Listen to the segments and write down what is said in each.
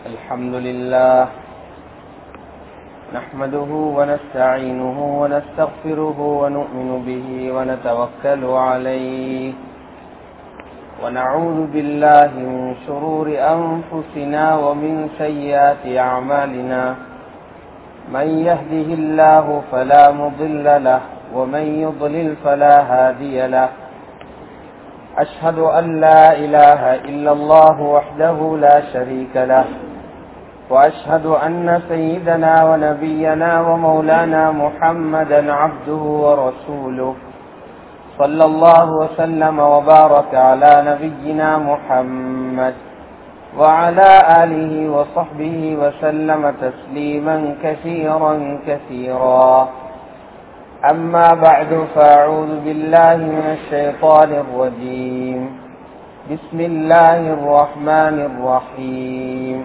الحمد لله نحمده ونستعينه ونستغفره ونؤمن به ونتوكل عليه ونعوذ بالله من شرور أنفسنا ومن سيئات أعمالنا من يهده الله فلا مضل له ومن يضلل فلا هادي له أشهد أن لا إله إلا الله وحده لا شريك له وأشهد أن سيدنا ونبينا ومولانا محمدا عبده ورسوله صلى الله وسلم وبارك على نبينا محمد وعلى آله وصحبه وسلم تسليما كثيرا كثيرا أما بعد فأعوذ بالله من الشيطان الرجيم بسم الله الرحمن الرحيم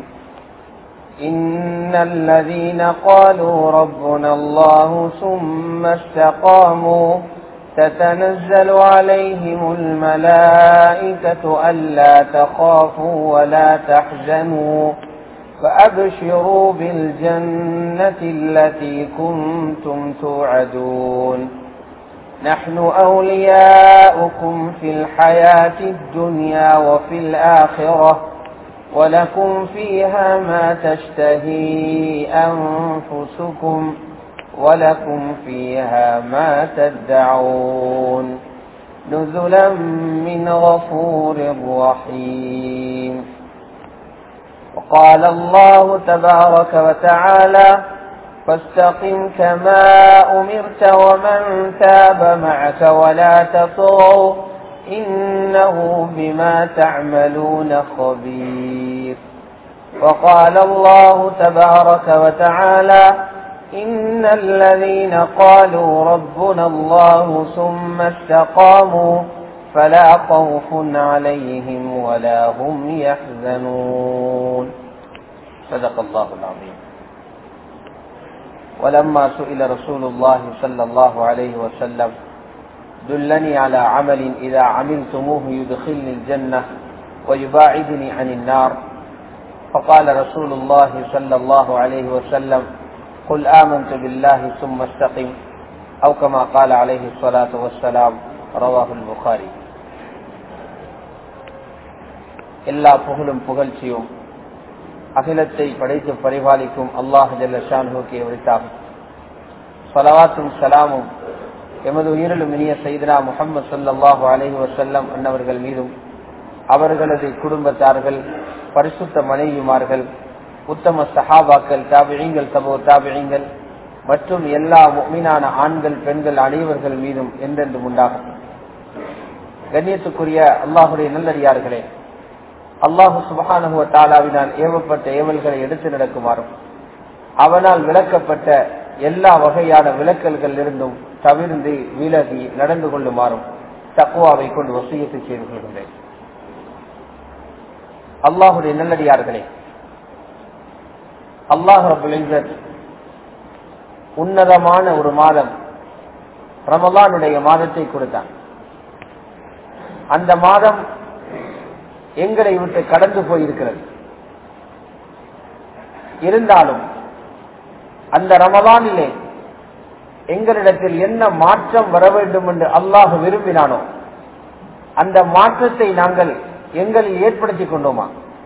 إن الذين قالوا ربنا الله ثم استقاموا تتنزل عليهم الملائكة ألا تخافوا ولا تحزنوا فأبشروا بالجنة التي كنتم توعدون نحن أولياؤكم في الحياة الدنيا وفي الآخرة ولكم فيها ما تشتهي أنفسكم ولكم فيها ما تدعون نزلا من غفور رحيم وقال الله تبارك وتعالى فاستقم كما أمرت ومن تاب معك ولا تطغوا إنه بما تعملون خبير وقال الله تبارك وتعالى إن الذين قالوا ربنا الله ثم استقاموا فلا خوف عليهم ولا هم يحزنون صدق الله العظيم ولما سئل رسول الله صلى الله عليه وسلم دلني على عمل إذا عملتموه يدخلني الجنة ويباعدني عن النار فقال رسول الله صلى الله عليه وسلم قل آمنت بالله ثم استقم أو كما قال عليه الصلاة والسلام رواه البخاري எல்லா புகழும் புகழ்ச்சியும் அகிலத்தை படைத்து பரிபாலிக்கும் அல்லாஹ் ஜல்லஷான்ஹுக்கு உரித்தாகும் சலவாத்தும் சலாமும் எமது உயிரிலும் இனிய செய்தனா முகமது சல்லாஹு அலஹி வசல்லம் அன்னவர்கள் மீதும் அவர்களது குடும்பத்தார்கள் பரிசுத்த மனைவிமார்கள் உத்தம சஹாபாக்கள் தாபிழிங்கள் சபோ தாபிழிங்கள் மற்றும் எல்லா மீனான ஆண்கள் பெண்கள் அனைவர்கள் மீதும் என்றென்றும் உண்டாகும் கண்ணியத்துக்குரிய அல்லாஹுடைய நல்லடியார்களே அல்லாஹு சுபகானுவ தாலாவினால் ஏவப்பட்ட ஏவல்களை எடுத்து நடக்குமாறும் அவனால் விளக்கப்பட்ட எல்லா வகையான விளக்கல்கள் இருந்தும் தவிர்ந்து விலகி நடந்து கொள்ளுமாறும் தக்குவாவை கொண்டு வசியத்தை செய்து கொள்கின்றேன் அல்லாஹுடைய நல்லடியார்களே அல்லாஹ் உன்னதமான ஒரு மாதம் ரமலானுடைய மாதத்தை கொடுத்தான் அந்த மாதம் எங்களை விட்டு கடந்து போயிருக்கிறது இருந்தாலும் அந்த ரமலானிலே எங்களிடத்தில் என்ன மாற்றம் வர வேண்டும் என்று அல்லாஹ் விரும்பினானோ அந்த மாற்றத்தை நாங்கள் எங்களில் ஏற்படுத்தி கொண்டோமா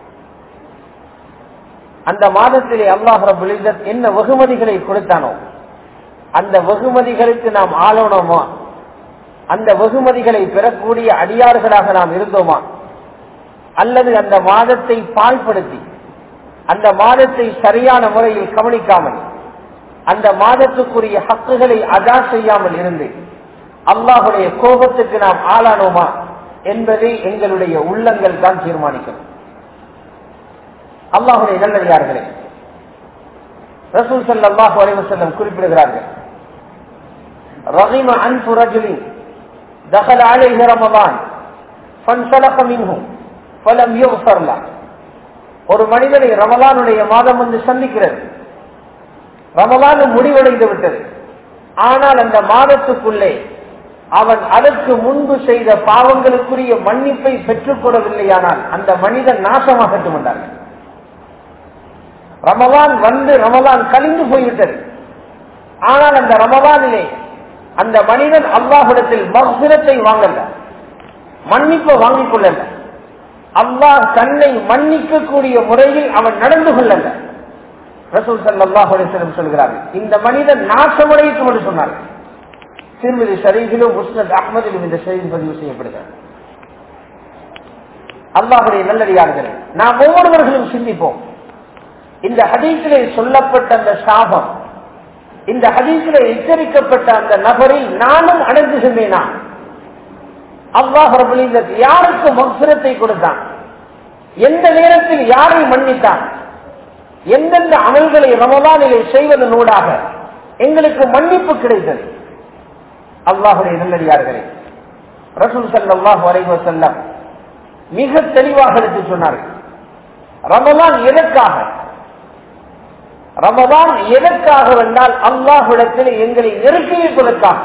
அந்த மாதத்திலே அல்லாஹ் ரபுலிதத் என்ன வெகுமதிகளை கொடுத்தானோ அந்த வெகுமதிகளுக்கு நாம் ஆளணுமா அந்த வெகுமதிகளை பெறக்கூடிய அடியார்களாக நாம் இருந்தோமா அல்லது அந்த மாதத்தை பால்படுத்தி அந்த மாதத்தை சரியான முறையில் கவனிக்காமல் அந்த மாதத்துக்குரிய ஹக்குகளை அதா செய்யாமல் இருந்து அல்லாஹுடைய கோபத்துக்கு நாம் ஆளானோமா என்பதை எங்களுடைய உள்ளங்கள் தான் தீர்மானிக்கும் அல்லாஹுடைய நல்லடியார்களே ரசூல் சல்லாஹு அலைவசல்லம் குறிப்பிடுகிறார்கள் ரஹிம அன்பு ரஜுலின் دخل عليه رمضان فانسلخ منه فلم يغفر له ஒரு மனிதனை ரமலானுடைய மாதம் வந்து சந்திக்கிறது ரமலானும் முடிவடைந்து விட்டது ஆனால் அந்த மாதத்துக்குள்ளே அவன் அதற்கு முன்பு செய்த பாவங்களுக்குரிய மன்னிப்பை பெற்றுக் கொள்ளவில்லையானால் அந்த மனிதன் நாசமாகட்டும் என்றார்கள் ரமவான் வந்து ரமவான் கழிந்து போய்விட்டது ஆனால் அந்த ரமவானிலே அந்த மனிதன் அல்லாஹிடத்தில் மகுரத்தை வாங்கல மன்னிப்பை வாங்கிக் கொள்ளல அல்லாஹ் தன்னை மன்னிக்கக்கூடிய முறையில் அவன் நடந்து கொள்ளல ரசூல் சல்லாஹ் அலிஸ்லம் சொல்கிறார்கள் இந்த மனிதன் நாசமடையட்டும் என்று சொன்னார்கள் திருமதி ஷரீஃபிலும் முஸ்னத் அஹ்மதிலும் இந்த செய்தி பதிவு செய்யப்படுகிறது அல்லாஹுடைய நல்லடியார்கள் நாம் ஒவ்வொருவர்களும் சிந்திப்போம் இந்த ஹதீஸிலே சொல்லப்பட்ட அந்த சாபம் இந்த ஹதீஸிலே எச்சரிக்கப்பட்ட அந்த நபரில் நானும் அடைந்து சென்றேனா அல்லாஹ் ரபுலிங்கத் யாருக்கு மக்சுரத்தை கொடுத்தான் எந்த நேரத்தில் யாரை மன்னித்தான் எந்தெந்த அமல்களை ரமலானிலே செய்வதனூடாக எங்களுக்கு மன்னிப்பு கிடைத்தது அல்லாஹுடைய நல்லடியார்களே ரசூல் சல்லாஹ் வரைவ செல்லம் மிக தெளிவாக எடுத்து சொன்னார்கள் ரமலான் எதற்காக ரமதான் எதற்காக வந்தால் அல்லாஹிடத்தில் எங்களை நெருக்கி வைப்பதற்காக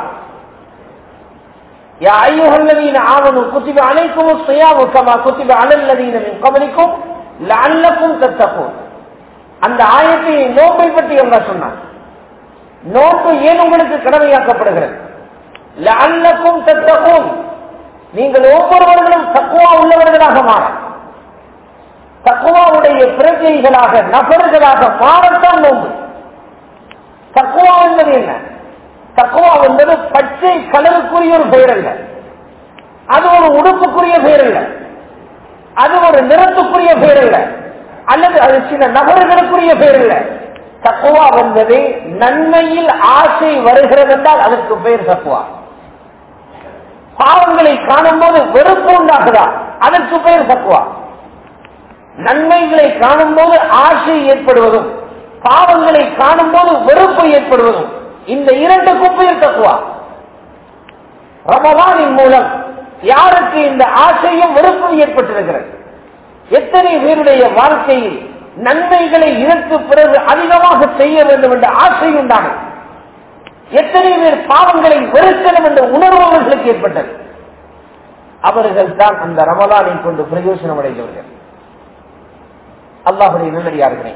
يا أيها الذين آمنوا كتب عليكم الصيام كما كتب على الذين من قبلكم لعلكم تتقون அந்த ஆயத்தை நோன்பை பற்றி என்ன சொன்னார் நோன்பு ஏன் உங்களுக்கு கடமையாக்கப்படுகிறது லஅல்லக்கும் தத்தகும் நீங்கள் ஒவ்வொருவர்களும் தக்குவா உள்ளவர்களாக மாற தக்குவாவுடைய பிரஜைகளாக நபர்களாக மாறத்தான் நோன்பு தக்குவா என்பது என்ன தக்குவா என்பது பச்சை கலருக்குரிய ஒரு பெயர் அல்ல அது ஒரு உடுப்புக்குரிய பெயர் அல்ல அது ஒரு நிறத்துக்குரிய பெயர் அல்ல அல்லது அது சில நபர்களுக்குரிய பெயர் அல்ல தக்குவா என்பது நன்மையில் ஆசை வருகிறது என்றால் அதற்கு பெயர் தக்குவா பாவங்களை காணும் போது வெறுப்பு உண்டாகுதா அதற்கு பெயர் தக்குவா நன்மைகளை காணும் போது ஆசை ஏற்படுவதும் பாவங்களை காணும் போது வெறுப்பு ஏற்படுவதும் இந்த இரண்டுக்கும் பெயர் தக்குவா ரமவானின் மூலம் யாருக்கு இந்த ஆசையும் வெறுப்பும் ஏற்பட்டிருக்கிறது எத்தனை பேருடைய வாழ்க்கையில் நன்மைகளை இதற்கு பிறகு அதிகமாக செய்ய வேண்டும் என்ற ஆசை உண்டானது எத்தனை பேர் பாவங்களை வெறுக்கணும் என்ற உணர்வு அவர்களுக்கு ஏற்பட்டது அவர்கள் தான் அந்த ரமலானை கொண்டு பிரயோஜனம் அடைந்தவர்கள் அல்லாஹுடைய நல்லடியார்களே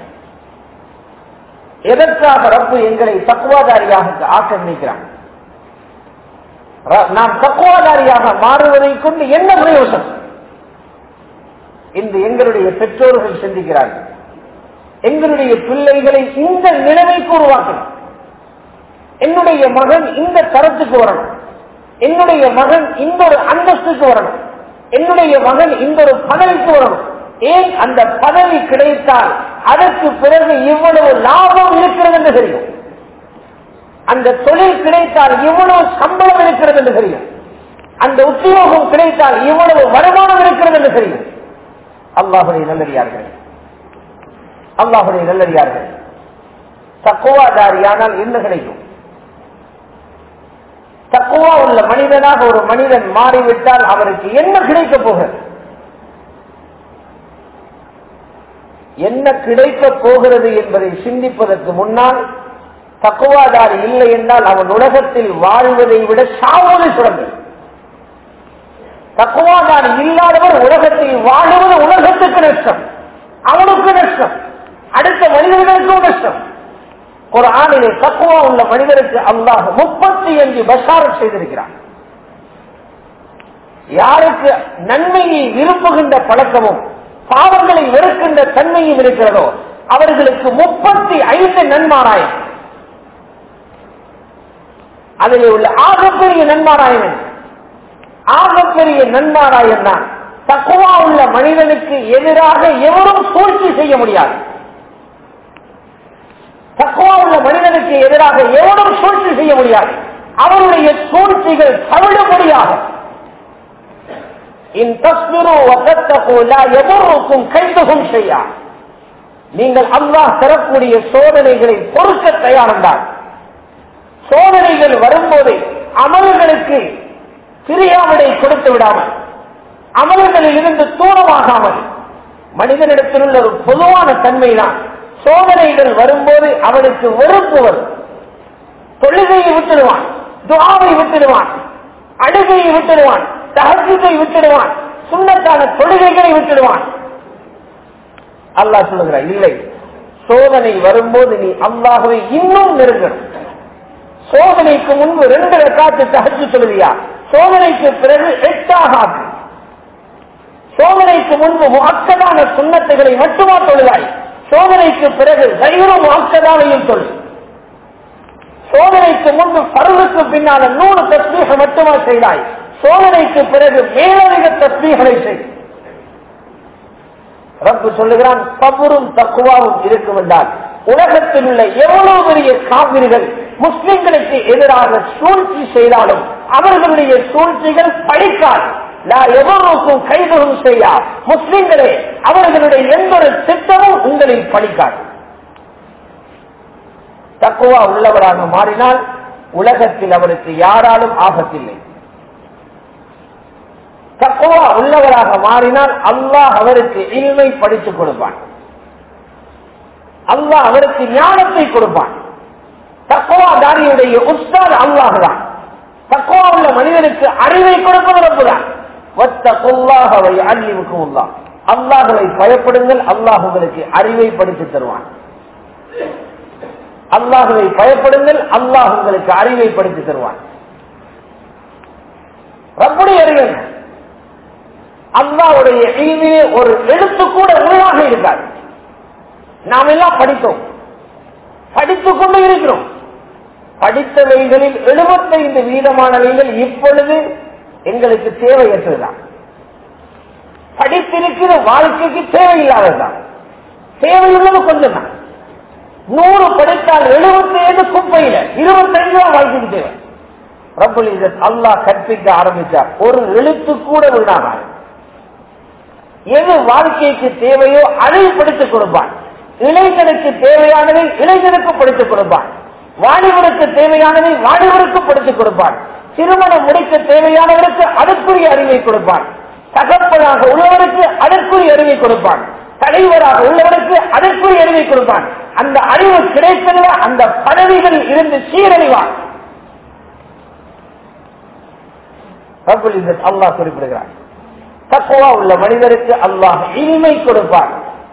எதற்காக ரப்பு எங்களை தக்குவாதாரியாக ஆக்க நினைக்கிறான் நாம் தக்குவாதாரியாக மாறுவதை கொண்டு என்ன பிரயோசனம் இன்று எங்களுடைய பெற்றோர்கள் சிந்திக்கிறார்கள் எங்களுடைய பிள்ளைகளை இந்த நிலைமைக்கு உருவாக்கணும் என்னுடைய மகன் இந்த தரத்துக்கு வரணும் என்னுடைய மகன் இந்த ஒரு அந்தஸ்துக்கு வரணும் என்னுடைய மகன் இந்த ஒரு பதவிக்கு வரணும் ஏன் அந்த பதவி கிடைத்தால் அதற்கு பிறகு இவ்வளவு லாபம் இருக்கிறது என்று தெரியும் அந்த தொழில் கிடைத்தால் இவ்வளவு சம்பளம் இருக்கிறது என்று தெரியும் அந்த உத்தியோகம் கிடைத்தால் இவ்வளவு வருமானம் இருக்கிறது என்று தெரியும் அல்லாஹுடைய நல்லடியார்கள் அல்லாஹுடைய நல்லடியார்கள் தக்குவாதாரியானால் என்ன கிடைக்கும் தக்குவா உள்ள மனிதனாக ஒரு மனிதன் மாறிவிட்டால் அவருக்கு என்ன கிடைக்கப் போகிறது என்ன கிடைக்கப் போகிறது என்பதை சிந்திப்பதற்கு முன்னால் தக்குவாதாரி இல்லை என்றால் அவன் உலகத்தில் வாழ்வதை விட சாவது சுரந்து தக்குவாதாரி இல்லாதவர் உலகத்தில் வாழுவது உலகத்துக்கு நஷ்டம் அவனுக்கு நஷ்டம் அடுத்த மனிதர்களுக்கும் நஷ்டம் ஒரு ஆணிலே தக்குவா உள்ள மனிதருக்கு அல்லாஹ் முப்பத்தி அஞ்சு பஷாரம் செய்திருக்கிறான் யாருக்கு நன்மையை விரும்புகின்ற பழக்கமும் பாவங்களை வெறுக்கின்ற தன்மையும் இருக்கிறதோ அவர்களுக்கு முப்பத்தி ஐந்து நன்மாராயம் அதில் உள்ள ஆகப்பெரிய நன்மாராயம் ஆகப்பெரிய நன்மாராயம் தான் தக்குவா உள்ள மனிதனுக்கு எதிராக எவரும் சூழ்ச்சி செய்ய முடியாது தக்குவா உள்ள மனிதனுக்கு எதிராக எவரும் சூழ்ச்சி செய்ய முடியாது அவருடைய சூழ்ச்சிகள் தவிடுபடியாக செய்யா நீங்கள் அல்லாஹ் தரக்கூடிய சோதனைகளை பொறுக்க தயார்ந்தால் சோதனைகள் வரும்போது அமல்களுக்கு சிறியாவிடை கொடுத்து விடாமல் அமல்களில் இருந்து தூரமாகாமல் மனிதனிடத்தில் உள்ள ஒரு பொதுவான தன்மைதான் சோதனைகள் வரும்போது அவனுக்கு வெறுப்பு வரும் தொழுகையை விட்டுடுவான் துவாவை விட்டுடுவான் அழுகையை விட்டுடுவான் தகஜத்தை விட்டுடுவான் சுண்ணத்தான தொழுகைகளை விட்டுடுவான் அல்லாஹ் சொல்லுகிறார் இல்லை சோதனை வரும்போது நீ அல்லாஹுவை இன்னும் நெருங்கணும் சோதனைக்கு முன்பு ரெண்டு காத்து தகச்சு சொல்லுவியா சோதனைக்கு பிறகு எட்டாக ஆக்கு சோதனைக்கு முன்பு முகக்கதான சுண்ணத்துகளை மட்டுமா தொழுவாய் சோதனைக்கு பிறகு தைவரும் முகக்கதாவையும் தொழு சோதனைக்கு முன்பு பருவுக்கு பின்னால நூறு தஸ்மீக மட்டுமா செய்தாய் சோதனைக்கு பிறகு மேலதிக தஸ்மீகளை செய் ரப்பு சொல்லுகிறான் சபுரும் தக்குவாவும் இருக்கும் என்றால் உலகத்தில் உள்ள எவ்வளவு பெரிய காவிரிகள் முஸ்லிம்களுக்கு எதிராக சூழ்ச்சி செய்தாலும் அவர்களுடைய சூழ்ச்சிகள் படிக்காது எவருக்கும் கைதுகம் செய்யா முஸ்லிம்களே அவர்களுடைய எந்த ஒரு திட்டமும் உங்களில் படிக்காது தக்குவா உள்ளவராக மாறினால் உலகத்தில் அவருக்கு யாராலும் ஆபத்தில்லை தக்குவா உள்ளவராக மாறினால் அல்லாஹ் அவருக்கு இல்மை படித்துக் கொடுப்பான் அல்லாஹ் அவருக்கு ஞானத்தை கொடுப்பான் தக்குவாதாரியுடைய உஸ்தாத் அல்லாஹ் தான் தக்குவா உள்ள மனிதனுக்கு அறிவை கொடுப்பது ரப்புதான் வத்தகுல்லாஹவை அள்ளிவுக்கும் உள்ளா அல்லாஹுவை பயப்படுங்கள் அல்லாஹ் உங்களுக்கு அறிவை படித்து தருவான் அல்லாஹுவை பயப்படுங்கள் அல்லாஹ் உங்களுக்கு அறிவை படித்து தருவான் ரப்புடைய அறிவன் அல்லாவுடைய இனிமே ஒரு எழுத்து கூட உள்ளாக இருக்காது நாம் எல்லாம் படித்தோம் படித்துக் கொண்டு இருக்கிறோம் படித்தவைகளில் எழுபத்தைந்து வீதமானவைகள் இப்பொழுது எங்களுக்கு தேவையற்றதுதான் படித்திருக்கிற வாழ்க்கைக்கு தேவையில்லாததுதான் தேவையுள்ளது கொஞ்சம் தான் நூறு படித்தால் எழுபத்தி ஐந்து குப்பையில இருபத்தைந்து தான் வாழ்க்கைக்கு தேவை ரப்பல் அல்லாஹ் கற்பிக்க ஆரம்பித்தார் ஒரு எழுத்து கூட விடாமல் எது வாழ்க்கைக்கு தேவையோ அதை படித்துக் கொடுப்பான் இளைஞனுக்கு தேவையானதை இளைஞனுக்கு படித்துக் கொடுப்பான் வாலிபருக்கு தேவையானதை வாலிபருக்கு படித்துக் கொடுப்பான் திருமணம் முடிக்க தேவையானவருக்கு அதற்குரிய அறிவை கொடுப்பான் தகப்பனாக உள்ளவருக்கு அதற்குரிய அறிவை கொடுப்பான் தலைவராக உள்ளவருக்கு அதற்குரிய அறிவை கொடுப்பான் அந்த அறிவு கிடைத்ததில் அந்த பதவிகள் இருந்து சீரழிவான் அல்லாஹ் குறிப்பிடுகிறார் தக்குவா உள்ள மனிதருக்கு அல்லாஹ் இனிமை கொடுப்பான்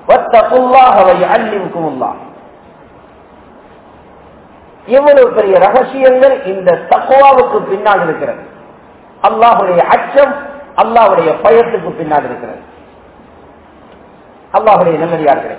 இவ்வளவு பெரிய ரகசியங்கள் இந்த தக்குவாவுக்கு பின்னால் இருக்கிறது அல்லாஹுடைய அச்சம் அல்லாஹுடைய பயத்துக்கு பின்னால் இருக்கிறது அல்லாஹுடைய நல்லடியார்களே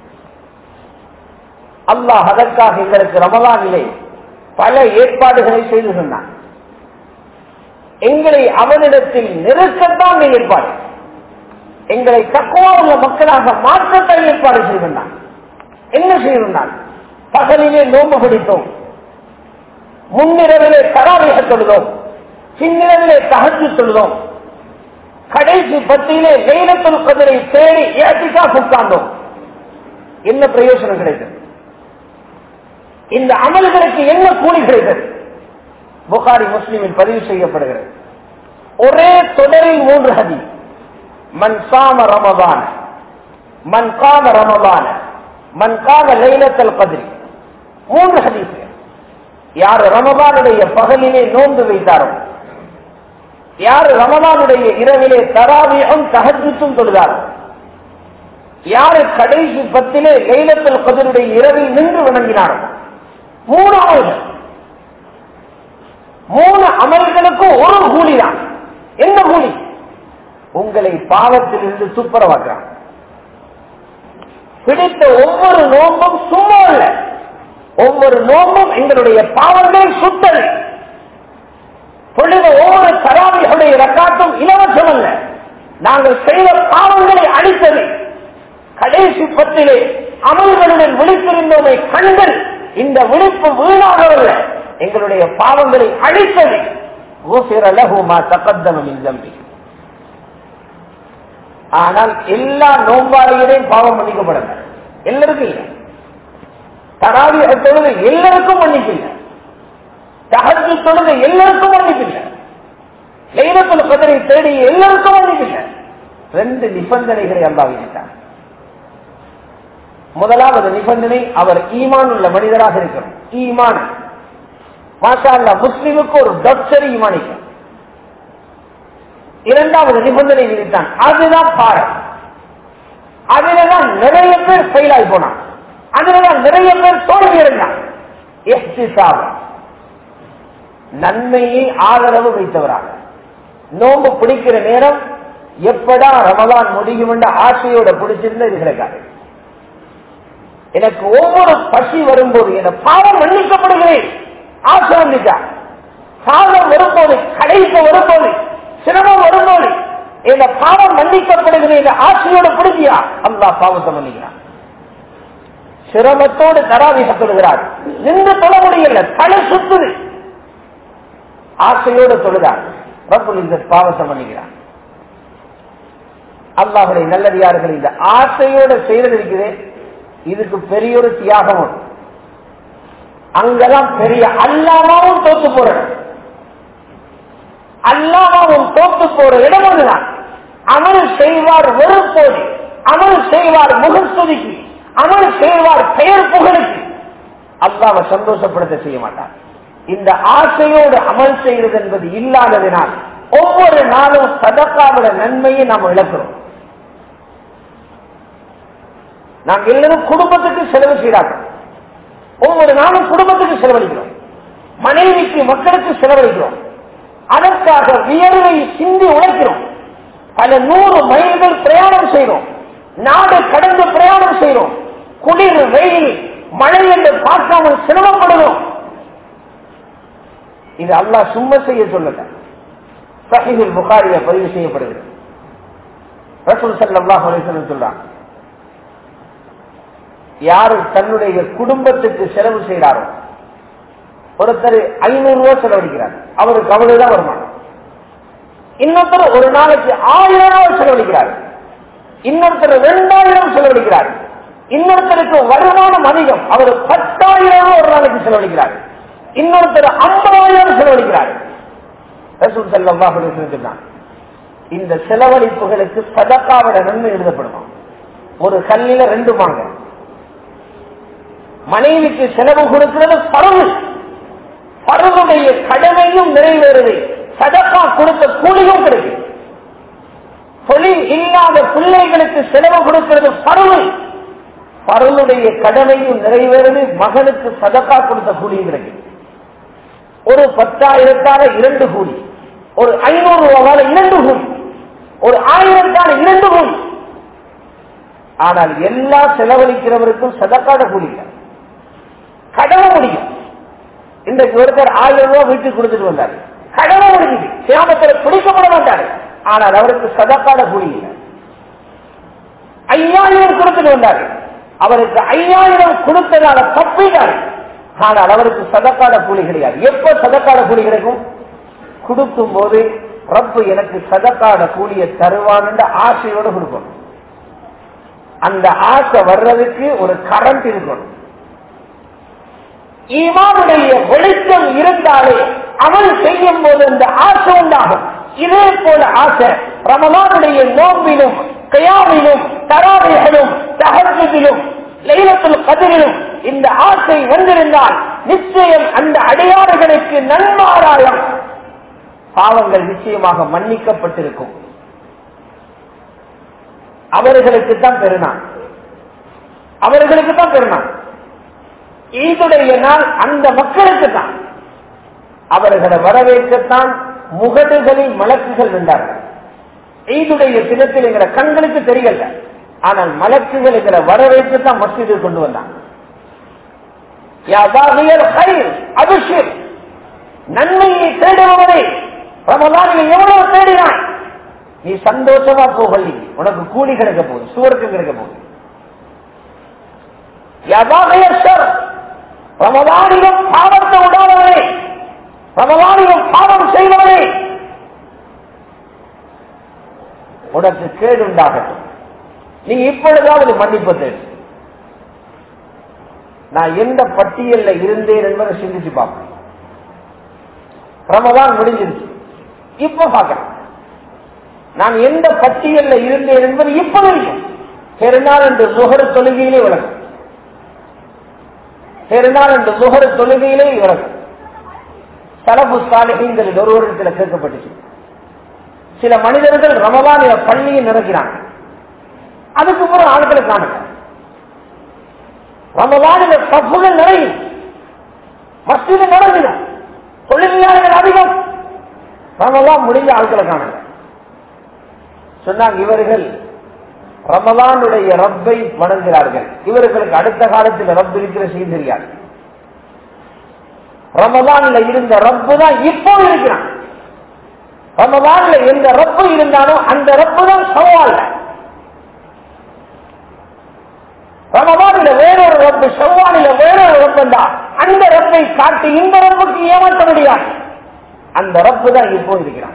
அல்லாஹ் அதற்காக எங்களுக்கு ரமலானிலே பல ஏற்பாடுகளை செய்து சொன்னான் எங்களை அவனிடத்தில் நெருக்கத்தான் ஏற்பாடு எங்களை தக்குவா உள்ள மக்களாக மாற்றத்தான் ஏற்பாடு செய்திருந்தான் என்ன செய்திருந்தான் பகலிலே நோம்பு பிடித்தோம் முன்னிரவிலே தராவிக தொழுதோம் பின்னிரவிலே தகச்சு தொழுதோம் கடைசி பத்தியிலே லைலத்துல் கதிரை தேடி ஏற்றிக்கா உட்கார்ந்தோம் என்ன பிரயோஜனம் கிடைத்தது இந்த அமல்களுக்கு என்ன கூலி கிடைத்தது புகாரி முஸ்லிமில் பதிவு செய்யப்படுகிறது ஒரே தொடரில் மூன்று ஹதி மண் சாம ரமபான மண் காம ரமபான மண் காம லைலத்தல் கதிரி மூன்று ஹதீஸ் யார் ரமபானுடைய பகலிலே நோன்பு வைத்தாரோ யார் ரமபானுடைய இரவிலே தராவியும் தகஜுத்தும் தொழுதாரோ யாரு கடைசி பத்திலே லைலத்தல் கதிருடைய இரவில் நின்று வணங்கினாரோ மூணு அமல்கள் மூணு அமல்களுக்கும் ஒரு கூலி தான் என்ன கூலி உங்களை பாவத்தில் இருந்து துப்புரவாக்குறான் பிடித்த ஒவ்வொரு நோம்பும் சும்மா அல்ல ஒவ்வொரு நோம்பும் எங்களுடைய பாவங்களை சுத்தல் பொழுது ஒவ்வொரு தராவிகளுடைய ரக்காட்டும் இலவசம் அல்ல நாங்கள் செய்த பாவங்களை அழித்தது கடைசி பத்திலே அமல்களுடன் விழித்திருந்தோமை கண்கள் இந்த விழிப்பு வீணாகவல்ல எங்களுடைய பாவங்களை அழித்தது தம்பி ஆனால் எல்லா நோம்பாளிகளையும் பாவம் மன்னிக்கப்படல எல்லாருக்கும் இல்லை தராவி தொழுது எல்லாருக்கும் மன்னிப்பில்லை தகர்த்து தொழுது எல்லாருக்கும் மன்னிப்பில்லை லைலத்தில் கதரை தேடி எல்லாருக்கும் மன்னிப்பில்லை ரெண்டு நிபந்தனைகளை அல்லா விதித்தார் முதலாவது நிபந்தனை அவர் ஈமான் உள்ள மனிதராக இருக்கணும் ஈமான் மாஷா அல்லா முஸ்லிமுக்கு ஒரு டாக்டர் ஈமானிக்கும் இரண்டாவது நிபந்தனை விதித்தான் அதுதான் பாடம் அதுலதான் நிறைய பேர் ஃபெயில் ஆகி போனான் அதுலதான் நிறைய பேர் தோல்வி இருந்தாங்க இஹ்திசாபம். நன்மையை ஆதரவு வைத்தவராக நோன்பு பிடிக்கிற நேரம் எப்படா ரமலான் முடியும் என்ற ஆசையோட பிடிச்சிருந்தா இது கிடைக்காது எனக்கு ஒவ்வொரு பசி வரும்போது என் பாவம் மன்னிக்கப்படுகிறேன் ஆசை வந்துட்டா சாதம் வரும்போது கடைக்கு வரும்போது சிரமம் வரும்போது என் பாவம் மன்னிக்கப்படுகிறேன் என்ற ஆசையோட பிடிச்சியா அல்லா பாவத்தை மன்னிக்கிறான் சிரமத்தோடு தராவிக தொழுகிறார் நின்று தொழ முடியல தலை சுத்துது ஆசையோடு தொழுகிறார் ரப்புல் இந்த பாவத்தை மன்னிக்கிறார் அல்லாஹுடைய நல்லடியார்கள் இந்த ஆசையோட செய்தது இருக்குது இதுக்கு பெரிய ஒரு தியாகம் உண்டு. அங்கதான் பெரிய அல்லாமாவும் தோத்து போற இடம். அல்லாமாவும் தோத்து போற இடம் அதுதான் அமல் செய்வார் வெறுப்போது அமல் செய்வார் முகஸ்துதிக்கு அமல் செய்வார் பெயர் புகழுக்கு அல்லாவை சந்தோஷப்படுத்த செய்ய மாட்டார் இந்த ஆசையோடு அமல் செய்வது என்பது இல்லாததினால் ஒவ்வொரு நாளும் சதக்காவோட நன்மையை நாம் இழக்கிறோம் நாங்க எல்லாரும் குடும்பத்துக்கு செலவு செய்கிறார்கள் ஒவ்வொரு நாளும் குடும்பத்துக்கு செலவழிக்கிறோம் மனைவிக்கு மக்களுக்கு செலவழிக்கிறோம் அதற்காக வியர்வை சிந்தி உழைக்கிறோம் பல நூறு மைல்கள் பிரயாணம் செய்கிறோம் நாடு கடந்து பிரயாணம் செய்கிறோம் குளிர் வெயில் மழை என்று பார்க்காமல் சிரமப்படுகிறோம் இது அல்லாஹ் சும்மா செய்ய சொல்லல சஹிஹுல் புகாரில பதிவு செய்யப்படுகிறது ரசூல் ஸல்லல்லாஹு அலைஹி வஸல்லம் சொல்றாங்க யாரு தன்னுடைய குடும்பத்துக்கு செலவு செய்கிறாரோ ஒருத்தர் ஐநூறு ரூபாய் செலவழிக்கிறார் அவருக்கு அவ்வளவுதான் வருமானம் இன்னொருத்தர் ஒரு நாளைக்கு ஆயிரம் ரூபாய் செலவழிக்கிறார் இன்னொருத்தர் ரெண்டாயிரம் செலவழிக்கிறார் இன்னொருத்தருக்கு வருமானம் அதிகம் அவர் பத்தாயிரம் ரூபாய் ஒரு நாளைக்கு செலவழிக்கிறார் இன்னொருத்தர் ஐம்பதாயிரம் செலவழிக்கிறார் ரசூல் ஸல்லல்லாஹு அலைஹி வஸல்லம் சொன்னார். இந்த செலவழிப்புகளுக்கு சதக்காவோட நன்மை எழுதப்படுமா ஒரு கல்லில ரெண்டு மாங்க மனைவிக்கு செலவு கொடுக்கிறது பருவு பருவுடைய கடமையும் நிறைவேறுது சதக்கா கொடுத்த கூலியும் கிடைக்கும் தொழில் இல்லாத பிள்ளைகளுக்கு செலவு கொடுக்கிறது பருவு பருளுடைய கடமையும் நிறைவேறுது மகனுக்கு சதக்கா கொடுத்த கூலியும் கிடைக்கும் ஒரு பத்தாயிரத்தால இரண்டு கூலி ஒரு ஐநூறு ரூபாவால இரண்டு கூலி ஒரு ஆயிரத்தால இரண்டு கூலி ஆனால் எல்லா செலவழிக்கிறவருக்கும் சதக்காட கூலி இல்லை கடமை முடியும் இன்றைக்கு ஒருத்தர் ஆயிரம் ரூபாய் வீட்டுக்கு கொடுத்துட்டு வந்தாரு கடமை முடிஞ்சது சியாமத்தில் பிடிக்கப்பட மாட்டாரு ஆனால் அவருக்கு சதக்காட கூலி இல்லை ஐயாயிரம் கொடுத்துட்டு வந்தாரு அவருக்கு ஐயாயிரம் கொடுத்ததால தப்பிட்டாரு ஆனால் அவருக்கு சதக்காட கூலி கிடையாது எப்ப சதக்காட கூலி கிடைக்கும் கொடுக்கும் போது ரப்பு எனக்கு சதக்காட கூலியை தருவான்னு ஆசையோட கொடுக்கணும் அந்த ஆசை வர்றதுக்கு ஒரு கரண்ட் இருக்கணும் ஈமானுடைய வெளிச்சம் இருந்தாலே அமல் செய்யும் போது அந்த ஆசை உண்டாகும் இதே போல ஆசை ரமலானுடைய நோம்பிலும் கயாவிலும் தராவிகளும் தகவலிலும் லைலத்துல் கதிரிலும் இந்த ஆசை வந்திருந்தால் நிச்சயம் அந்த அடையாறுகளுக்கு நன்மாராயம் பாவங்கள் நிச்சயமாக மன்னிக்கப்பட்டிருக்கும் அவர்களுக்கு தான் பெருநாள் அவர்களுக்கு தான் பெருநாள் ஈதுடைய நாள் அந்த மக்களுக்கு தான் அவர்களை வரவேற்கத்தான் முகடுகளில் மலக்குகள் நின்றார்கள் ஈதுடைய தினத்தில் என்கிற கண்களுக்கு தெரியல ஆனால் மலக்குகள் என்கிற வரவேற்று தான் மசீது கொண்டு வந்தாங்க அபிஷேக் நன்மையை தேடுபவரே ரமலானில் எவ்வளவு தேடினான் நீ சந்தோஷமா போகலி உனக்கு கூலி கிடைக்க போகுது சுவருக்கு கிடைக்க போகுது ரமலானிலும் பாவத்தை உடாதவனே ரமலானிலும் பாவம் செய்தவனே உனக்கு கேடு உண்டாகட்டும் நீ இப்பொழுதாவது மன்னிப்பு தேடு நான் எந்த பட்டியல்ல இருந்தேன் என்பதை சிந்திச்சு பார்ப்பேன் ரமதான் முடிஞ்சிருச்சு இப்ப பார்க்கிறேன் நான் எந்த பட்டியல்ல இருந்தேன் என்பது இப்ப வரைக்கும் பெருநாள் என்று முகர தொழுகையிலே விளக்கும் பெருநாள் என்று முகர தொழுகையிலே விளக்கும் சலபு சாலைகளில் ஒருவரிடத்தில் கேட்கப்பட்டுச்சு சில மனிதர்கள் ரமலானில பள்ளியை நிறக்கிறாங்க அதுக்கு பிறகு ஆட்களை காணல ரமலானில தப்புகள் நிறையும் மஸ்ஜிது நடந்தின தொழிலாளர்கள் அதிகம் ரமலான் முடிஞ்ச ஆட்களை காணல சொன்னாங்க இவர்கள் ரமலானுடைய ரப்பை வணங்குகிறார்கள் இவர்களுக்கு அடுத்த காலத்தில் ரப் இருக்கிற செய்தி தெரியாது ரமலான்ல இருந்த ரப்பு தான் இப்போ இருக்கிறான் ரமலான்ல எந்த ரப்பு இருந்தாலும் அந்த ரப்பு தான் சவால் ரமலானில வேறொரு ரப்பு செவ்வானில வேறொரு ரப்பு தான் அந்த ரப்பை காட்டி இந்த ரப்புக்கு ஏமாற்ற முடியாது அந்த ரப்பு தான் இப்போ இருக்கிறான்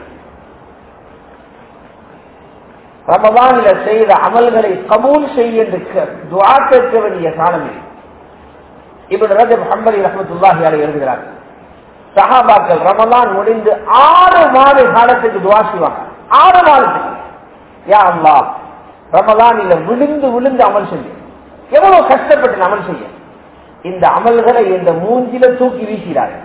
ரமதானில செய்த அமல்களை கபூல் செய்ய துவா கேட்க வேண்டிய காலம் இது இப்படி ரஜப் ஹம்பலி ரஹமத்துல்லாஹி அலை எழுதுகிறார் சஹாபாக்கள் ரமலான் முடிந்து ஆறு மாத காலத்துக்கு துவா செய்வாங்க ஆறு மாதத்துக்கு யா அல்லா ரமலானில விழுந்து விழுந்து அமல் செய்ய எவ்வளவு கஷ்டப்பட்டு அமல் செய்ய இந்த அமல்களை இந்த மூஞ்சில தூக்கி வீசினார்கள்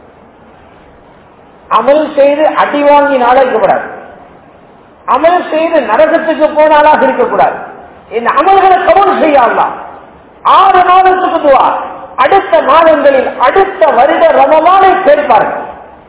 அமல் செய்து அடி வாங்கினால இருக்கக்கூடாது அமல் செய்து நரகத்துக்கு போனாலாக இருக்கக்கூடாது இந்த அமல்களை கபூல் செய்யலாம் ஆறு மாதத்துக்கு துவா அடுத்த மாதங்களில் அடுத்த வருட ரமலானை கேட்பார்கள்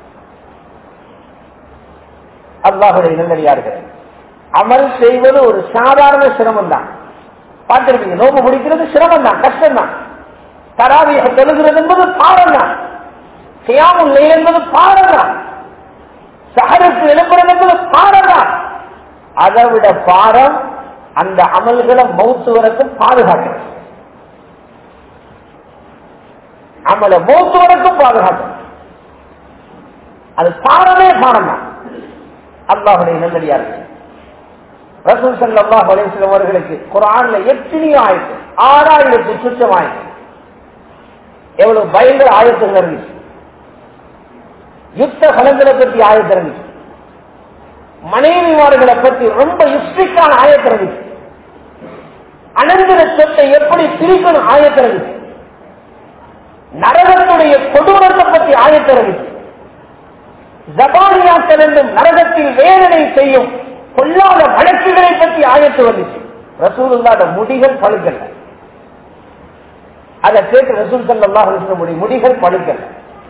அல்லாஹுடைய நல்லடியார்கள் அமல் செய்வது ஒரு சாதாரண சிரமம் தான் பார்த்திருப்பீங்க நோம்பு முடிக்கிறது சிரமம் தான் கஷ்டம் தான் தராவிய தொழுகிறது என்பது பாடம் தான் சியாமுல் என்பது பாடம் தான் சஹருக்கு எழுப்புறது என்பது பாடம் தான் அதை விட பாரம் அந்த அமல்களை மௌத்து வரைக்கும் பாதுகாக்கிறது அமல மௌத்து வரைக்கும் பாதுகாக்கும் அது பாரமே பாரம் தான் அல்லாஹுடைய நல்லடியார்கள் ரசூல் சல்லாஹ் அலேஸ்லம் அவர்களுக்கு குரான்ல எத்தனையோ ஆயிரத்து ஆறாயிரத்து சுற்றம் ஆயிரத்து எவ்வளவு பயங்கர ஆயத்தம் இருந்துச்சு யுத்த கலங்களை பற்றி ஆயத்தம் இருந்துச்சு மனைவிமார்களை பற்றி ரொம்ப யுஸ்டிக்கான ஆயத்தம் இருந்துச்சு அனந்தர சொத்தை எப்படி பிரிக்கணும் ஆயத்தம் இருந்துச்சு நரகத்துடைய கொடூரத்தை பற்றி ஆயத்தம் இருந்துச்சு ஜபானியாக்கள் என்றும் நரகத்தில் வேதனை செய்யும் கொல்லாத வழக்குகளை பற்றி ஆயத்து வந்துச்சு ரசூலுல்லாத முடிகள் பழுக்கல்ல அதை கேட்டு ரசூல் சல்லா முடி முடிகள் பழுக்கல்ல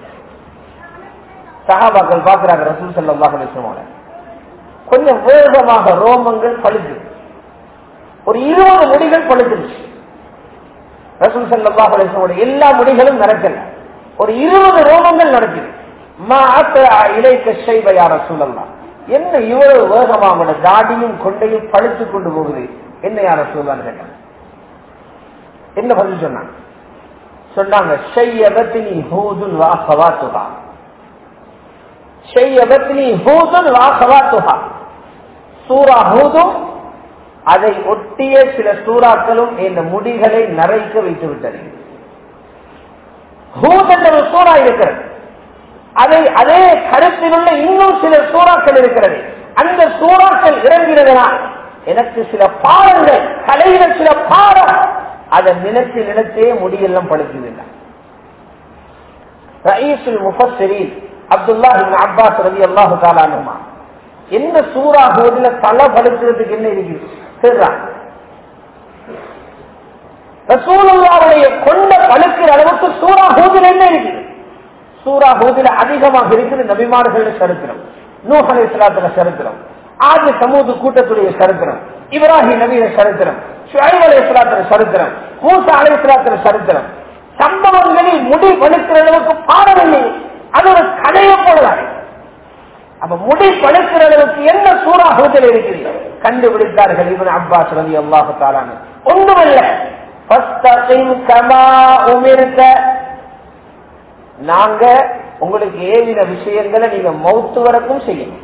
சகாபாக்கள் பார்க்கிறாங்க ரசூல் சல்லா அலிஸ்லமோட கொஞ்சம் வேகமாக ரோமங்கள் பழுது ஒரு இருபது முடிகள் பழுத்துருச்சு ரசூல் சல்லா அலிஸ்லமோட எல்லா முடிகளும் நடக்கல ஒரு இருபது ரோமங்கள் நடக்குது இலைக்க செய்வையார சூழல்லாம் என்ன இவ்வளவு வேகமா அவனோட தாடியும் கொண்டையும் பழுத்து கொண்டு போகுது என்ன யார சூழலான்னு கேட்டாங்க என்ன பதில் சொன்னாங்க சொன்னாங்க செய்யபத்தினி ஹூதுன் வாசவா துகா செய்யபத்தினி ஹூதுன் வாசவா துகா சூரா ஹூதும் அதை ஒட்டிய சில சூறாக்களும் இந்த முடிகளை நரைக்க வைத்து விட்டது ஹூத் என்ற ஒரு சூறா இருக்கிறது அதை அதே கருத்தில் உள்ள இன்னும் சில சூறாக்கள் இருக்கிறது அந்த சூறாக்கள் இறங்கிறதுனால் எனக்கு சில பாடங்கள் கலையில சில பாடம் அதை நினைத்து நினைத்தே முடியெல்லாம் படுத்துதில்லை ரயீசுல் முஃபஸ்ஸரீன் அப்துல்லா அப்பாஸ் ரவி அல்லாஹு தாலானுமா என்ன சூறா ஹோதில தலை படுத்துறதுக்கு என்ன இருக்குது சரிதான் ரசூலுல்லாவுடைய கொண்ட பழுக்கிற அளவுக்கு சூறா ஹூதில் என்ன இருக்குது சூரா ஹூதில அதிகமாக இருக்குது நபிமார்கள் சரித்திரம் நூஹலை இஸ்லாத்துல சரித்திரம் ஆதி சமூக கூட்டத்துடைய சரித்திரம் இப்ராஹிம் நவீன சரித்திரம் ஷுஐப் அலை இஸ்லாத்திர சரித்திரம் மூசா அலை இஸ்லாத்திர சரித்திரம் சம்பவங்களில் முடி பழுக்கிற அளவுக்கு பாடவில்லை அது ஒரு கதையை போலதான் அப்ப முடி பழுக்கிற அளவுக்கு என்ன சூறா ஹூதில் இருக்கிறீர்கள் கண்டுபிடித்தார்கள் இவன் அப்பாஸ் ரவி அல்லாஹு தாலான ஒன்றுமில்லை நாங்க உங்களுக்கு ஏவின விஷயங்களை நீங்க மௌத்து வரைக்கும் செய்யணும்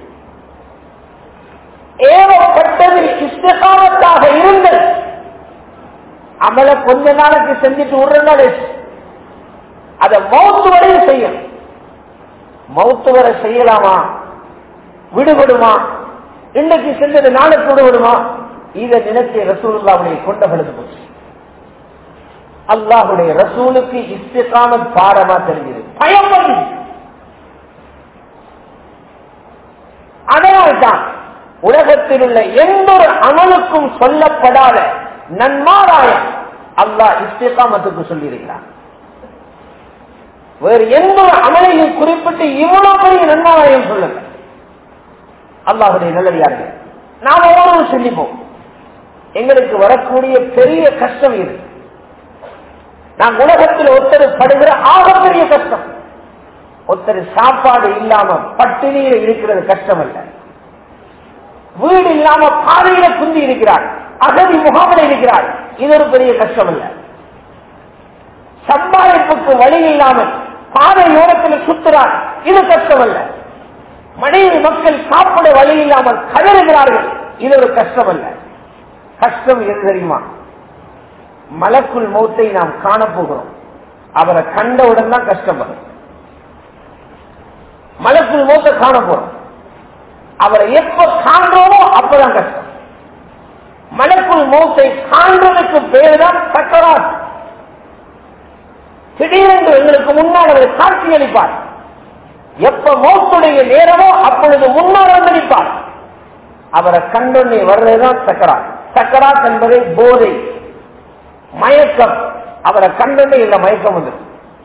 ஏவப்பட்டதில் இஷ்டகாமத்தாக இருங்கள் அமல கொஞ்ச நாளைக்கு செஞ்சுட்டு விடுறனால அதை மௌத்து வரையும் செய்யும் மௌத்து வரை செய்யலாமா விடுபடுமா இன்னைக்கு செஞ்சது நாளைக்கு விடுபடுமா இதை நினைச்சு ரசூலுல்லாவுடைய கொண்டகளுக்கு போச்சு அல்லாஹுடைய ரசூலுக்கு இஸ்திகாம பாடமா தெரிஞ்சது பயம் வந்து அதனால்தான் உலகத்தில் உள்ள எந்த ஒரு அமலுக்கும் சொல்லப்படாத நன்மாராயம் அல்லாஹ் இஸ்திகாமத்துக்கு சொல்லியிருக்கிறான் வேறு எந்த ஒரு அமலையும் குறிப்பிட்டு இவ்வளவு பெரிய நன்மாராயம் சொல்லுங்க அல்லாஹுடைய நல்லடியார்கள் நாம் ஒவ்வொரு சிந்திப்போம் எங்களுக்கு வரக்கூடிய பெரிய கஷ்டம் இது நாம் உலகத்தில் ஒருத்தர் படுகிற ஆகப்பெரிய கஷ்டம் ஒருத்தர் சாப்பாடு இல்லாம பட்டினியில இருக்கிறது கஷ்டம் அல்ல வீடு இல்லாம பாதையில குந்தி இருக்கிறார் அகதி முகாமில் இருக்கிறார் இது ஒரு பெரிய கஷ்டம் அல்ல சம்பாதிப்புக்கு வழி இல்லாமல் பாதை ஓரத்தில் சுத்துறார் இது கஷ்டம் அல்ல மனைவி மக்கள் சாப்பிட வழி இல்லாமல் கதறுகிறார்கள் இது ஒரு கஷ்டம் அல்ல கஷ்டம் எது தெரியுமா மலக்குள் மௌத்தை நாம் காணப்போகிறோம் அவரை கண்டவுடன் தான் கஷ்டம் வரும் மலக்குள் மௌத்தை காண போறோம் அவரை எப்ப காண்றோமோ அப்பதான் கஷ்டம் மலக்குள் மௌத்தை காண்றதுக்கு பேர் தான் சக்கராத் திடீரென்று எங்களுக்கு முன்னால் அவர் காட்சி அளிப்பார் எப்ப மௌத்துடைய நேரமோ அப்பொழுது முன்னால் வந்திருப்பார் அவரை கண்டொன்னே வர்றதுதான் சக்கராத் சக்கராத் என்பதை போதை மயக்கம் அவரை கண்டொன்னே இல்ல மயக்கம் வந்துடும்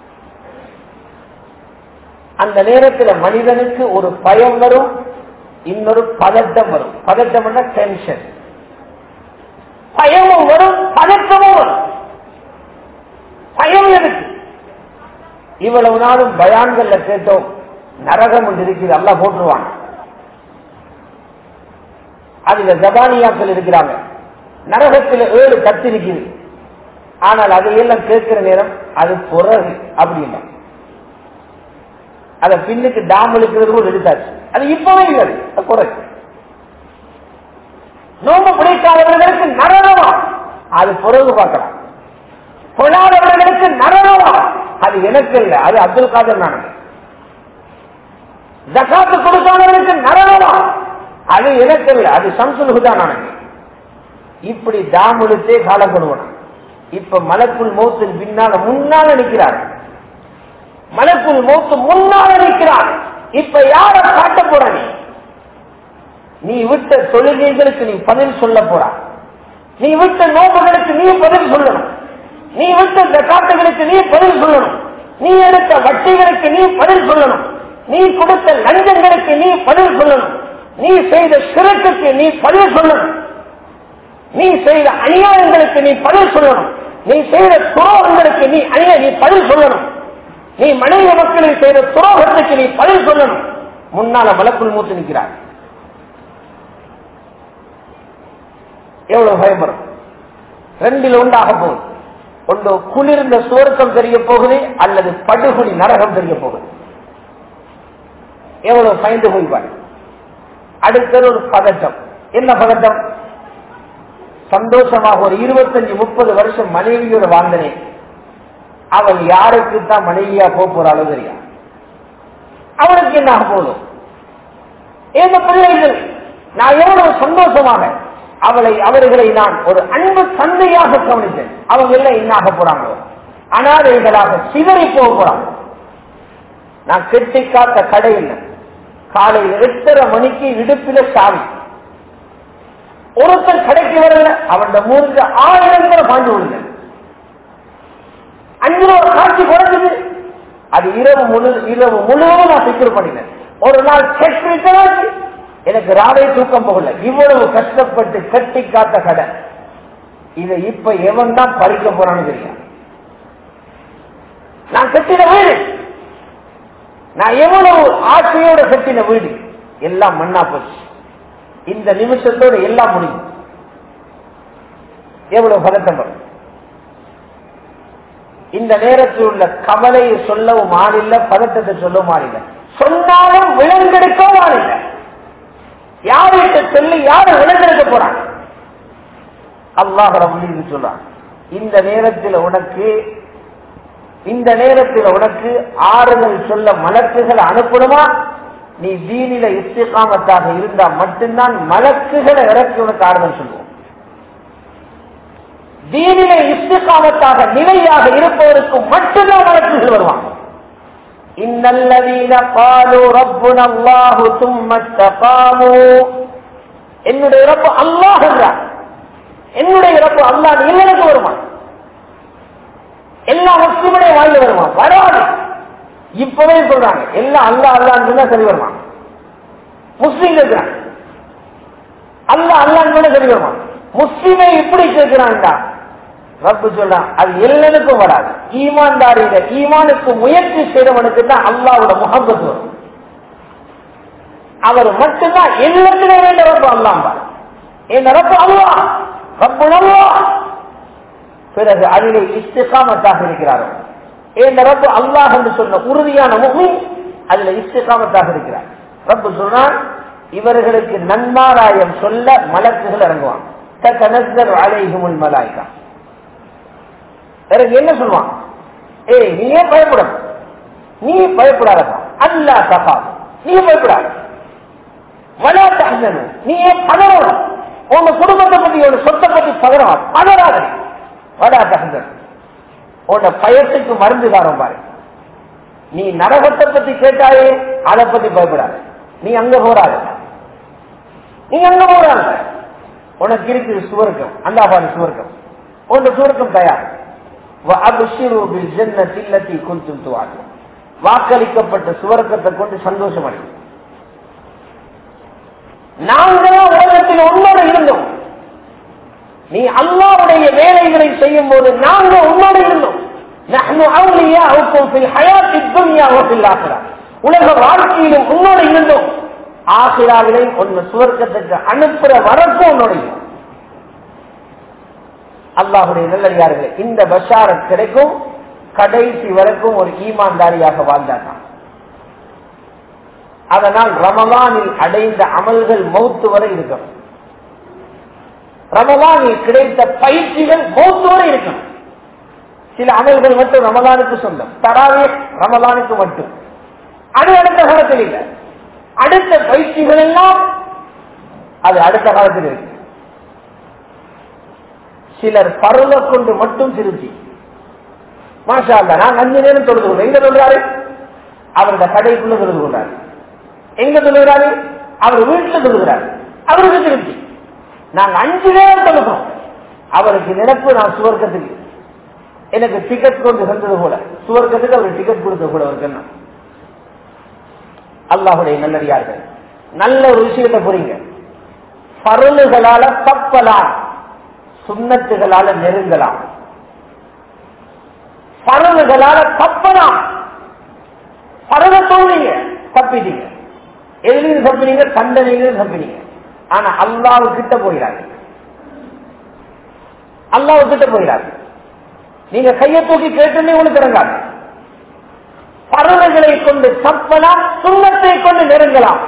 அந்த நேரத்தில் மனிதனுக்கு ஒரு பயம் வரும் இன்னொரு பதட்டம் வரும் பதட்டம் டென்ஷன் பயமும் வரும் பதட்டமும் வரும் பயம் எதுக்கு இவ்வளவு நாளும் பயான்கள்ல கேட்டோம் நரகம் ஒன்று இருக்குது அல்ல போட்டுருவாங்க அதுல ஜபானியாக்கள் இருக்கிறாங்க நரகத்தில் ஏழு கத்து இருக்குது ஆனால் அதையெல்லாம் கேட்கிற நேரம் அது பிறகு அப்படின்னா அதை பின்னுக்கு டாம் இழுக்கிறது கூட எடுத்தாச்சு அது இப்பவே இல்லை அது குறைச்சு நோம்பு பிடிக்காதவர்களுக்கு நரகமா அது பிறகு பார்க்கலாம் கொள்ளாதவர்களுக்கு நரகமா அது எனக்கு இல்லை அது அப்துல் காதர் நான் ஜக்காத்து கொடுக்காதவர்களுக்கு நரகமா அது எனக்கு இல்லை அது சம்சுல் ஹுதா நான் இப்படி டாம் இழுத்தே காலம் கொடுவன இப்ப மலக்குள் மௌத்தின் பின்னால முன்னால நிற்கிறார் மலக்குள் மௌத்து முன்னால நிற்கிறார் இப்ப யார காட்ட போற நீ நீ விட்ட தொழுகைகளுக்கு நீ பதில் சொல்ல போறா நீ விட்ட நோம்புகளுக்கு நீ பதில் சொல்லணும் நீ விட்ட ஜக்காட்டுகளுக்கு நீ பதில் சொல்லணும் நீ எடுத்த வட்டிகளுக்கு நீ பதில் சொல்லணும் நீ கொடுத்த லஞ்சங்களுக்கு நீ பதில் சொல்லணும் நீ செய்த சிறப்புக்கு நீ பதில் சொல்லணும் நீ செய்த அநியாயங்களுக்கு நீ பதில் சொல்லணும் நீ செய்த துரோகங்களுக்கு நீ அநிய நீ பதில் சொல்லணும் நீ மனைவி மக்களுக்கு செய்த துரோகத்துக்கு நீ பதில் சொல்லணும் முன்னால வழக்குள் மூத்து நிற்கிறார் எவ்வளவு பயம் வரும் ரெண்டில் உண்டாக போகுது ஒன்று குளிர்ந்த சுவர்க்கம் தெரிய போகுது அல்லது படுகொலி நரகம் தெரிய போகுது எவ்வளவு பயந்து போய்வார் அடுத்தது ஒரு பதட்டம் என்ன பதட்டம் சந்தோஷமாக ஒரு இருபத்தஞ்சு முப்பது வருஷம் மனைவியோட வாழ்ந்தனே அவள் யாருக்கு தான் மனைவியா போறாளோ தெரியா அவளுக்கு என்ன ஆக போதும் இந்த பிள்ளைகள் நான் எவ்வளவு சந்தோஷமாக அவளை அவர்களை நான் ஒரு அன்பு தந்தையாக கவனித்தேன் அவங்க எல்லாம் என்ன ஆக போறாங்களோ அனாதைகளாக சிதறி போக போறாங்க நான் கெட்டி காத்த கடை இல்லை காலையில் எட்டரை மணிக்கு இடுப்பில சாவி ஒருத்தர் கடைக்கு வரல அவன் மூன்று ஆயிரம் பேர் பாஞ்சு விடுங்க அஞ்சு ரூபா காட்சி குறைஞ்சது அது இரவு முழு இரவு முழுவதும் நான் சிக்கல் பண்ணினேன் ஒரு நாள் செக் ரிட்டர்ன் எனக்கு ராவை தூக்கம் போகல இவ்வளவு கஷ்டப்பட்டு கட்டி காத்த கடை இதை இப்ப எவன் தான் பறிக்க போறான்னு தெரியும் நான் கட்டின வீடு நான் எவ்வளவு ஆசையோட கட்டின வீடு எல்லாம் மண்ணா போச்சு இந்த நிமிஷத்தோடு எல்லாம் முடியும் எவ்வளவு பதட்டம் வரும் இந்த நேரத்தில் உள்ள கவலையை சொல்லவும் ஆளில்ல பதட்டத்தை சொல்லவும் ஆளில்ல சொன்னாலும் விலங்கெடுக்கவும் ஆளில்ல யார்கிட்ட சொல்லி யாரு விலங்கெடுக்க போறாங்க அல்லாஹ் ரபுல்லி சொல்றான் இந்த நேரத்தில் உனக்கு இந்த நேரத்தில் உனக்கு ஆறுதல் சொல்ல மலக்குகளை அனுப்பணுமா நீ தீனில இஸ்திகாமத்தாக இருந்தா மட்டும்தான் மலக்குகளை இறக்கி உனக்கு ஆறுதல் சொல்லுவோம் தீனில இஸ்திகாமத்தாக நிலையாக இருப்பவருக்கு மட்டும்தான் மலக்குகள் வருவாங்க இன்னல்லவீன பாலு ரப்புன அல்லாஹு தும்மத்தகாமு என்னுடைய ரப்பு அல்லாஹ் என்றார் என்னுடைய ரப்பு அல்லாஹ் இல்லனுக்கு வருவான் எல்லா முஸ்லிமுடைய வாயில வருமா வராது இப்பவே சொல்றாங்க எல்லாம் அல்லா அல்லான்னு சொன்னா சரி வருமா முஸ்லீம் இருக்கிறாங்க அல்லா அல்லான்னு சொன்னா சரி வருமா முஸ்லிமை இப்படி கேட்கிறான்டா ரப்பு சொல்றான் அது எல்லாருக்கும் வராது ஈமான்தாரியில ஈமானுக்கு முயற்சி செய்தவனுக்கு தான் அல்லாவோட முகப்பத்து வரும் அவர் மட்டும்தான் எல்லாத்திலே வேண்ட ரப்பு அல்லாம் இந்த ரப்பு அல்லா ரப்பு அல்லா பிறகு அதிலே இஸ்திகாமத்தாக இருக்கிறார்கள் இந்த ரப்பு அல்லாஹ் என்று சொன்ன உறுதியான முகமின் அதுல இஸ்திகாமத்தாக இருக்கிறார் ரப்பு சொன்னான் இவர்களுக்கு நன்மாராயம் சொல்ல மலக்குகள் இறங்குவான் தனஸ்தர் அலைஹுமுல் மலாய்கா பிறகு என்ன சொல்லுவான் ஏய் நீ ஏன் பயப்பட நீ பயப்படாதப்பா அல்லா தப்பா நீ பயப்படாத வலா தகனு நீ ஏன் பதறணும் உங்க குடும்பத்தை பத்தி ஒரு சொத்தை பத்தி பதறா பதறாத வலா தகனு உன்னை பயத்துக்கு மருந்து காரம் பாரு நீ நரகத்தை பத்தி கேட்டாயே அதை பத்தி பயப்படாத நீ அங்க போறாத நீ அங்க போறாத உனக்கு இருக்குது சுவர்க்கம் அந்த பாரு சுவர்க்கம் உன் சுவர்க்கம் தயார் வாக்களிக்கப்பட்ட சுவர்க்கத்தை கொண்டு சந்தோஷம் அடையும் நாங்களும் உலகத்தில் உன்னோடு இருந்தோம் நீ அல்லாவுடைய வேலைகளை செய்யும் போது நாங்கள் உன்னோடு இருந்தோம் உலக வாழ்க்கையிலும் உன்னோடு இருந்தோம் ஆசிராவிலையும் ஒன்னு சுவர்க்கத்துக்கு அனுப்புற வரக்கும் உன்னோட அல்லாஹுடைய நல்லடியார்களே இந்த பஷாரத் கிடைக்கும் கடைசி வரைக்கும் ஒரு ஈமான்தாரியாக வாழ்ந்தார் அதனால் ரமலானில் அடைந்த அமல்கள் மௌத்து வரை இருக்கும் ரமலானில் கிடைத்த பயிற்சிகள் மௌத்து வரை இருக்கும் சில அமல்கள் மட்டும் ரமலானுக்கு சொந்தம் தராவே ரமலானுக்கு மட்டும் அது அடுத்த காலத்தில் இல்லை அடுத்த பயிற்சிகள் எல்லாம் அது அடுத்த காலத்தில் இருக்கு சிலர் பருவ கொண்டு மட்டும் திருச்சி மாஷா நான் அஞ்சு நேரம் தொழுது கொள்றேன் எங்க தொழுறாரு அவருடைய கடைக்குள்ள தொழுது கொள்றாரு எங்க தொழுகிறாரு அவர் வீட்டுல தொழுகிறாரு அவருக்கு திருப்தி நாங்க அஞ்சு நேரம் தொழுகிறோம் அவருக்கு நினைப்பு நான் சுவர்க்கத்துக்கு எனக்கு டிக்கெட் கொண்டு சென்றது போல சுவர்க்கத்துக்கு அவர் டிக்கெட் கொடுத்த கூட அவருக்கு என்ன அல்லாஹுடைய நல்லடியார்கள் நல்ல ஒரு விஷயத்தை புரியுங்க பருளுகளால தப்பலாம் சுண்ணத்துகளால நெருங்கலாம் பருவுகளால தப்பலாம் பருவ தோல்வீங்க தப்பிட்டீங்க எதுலையும் தப்பினீங்க தண்டனையிலும் தப்பினீங்க ஆனா அல்லாவு கிட்ட போயிடாது அல்லாவு கிட்ட போயிடாது நீங்க கையை தூக்கி கேட்டுமே உங்களுக்கு இறங்காது பறவைகளை கொண்டு தப்பலாம் சுண்ணத்தை கொண்டு நெருங்கலாம்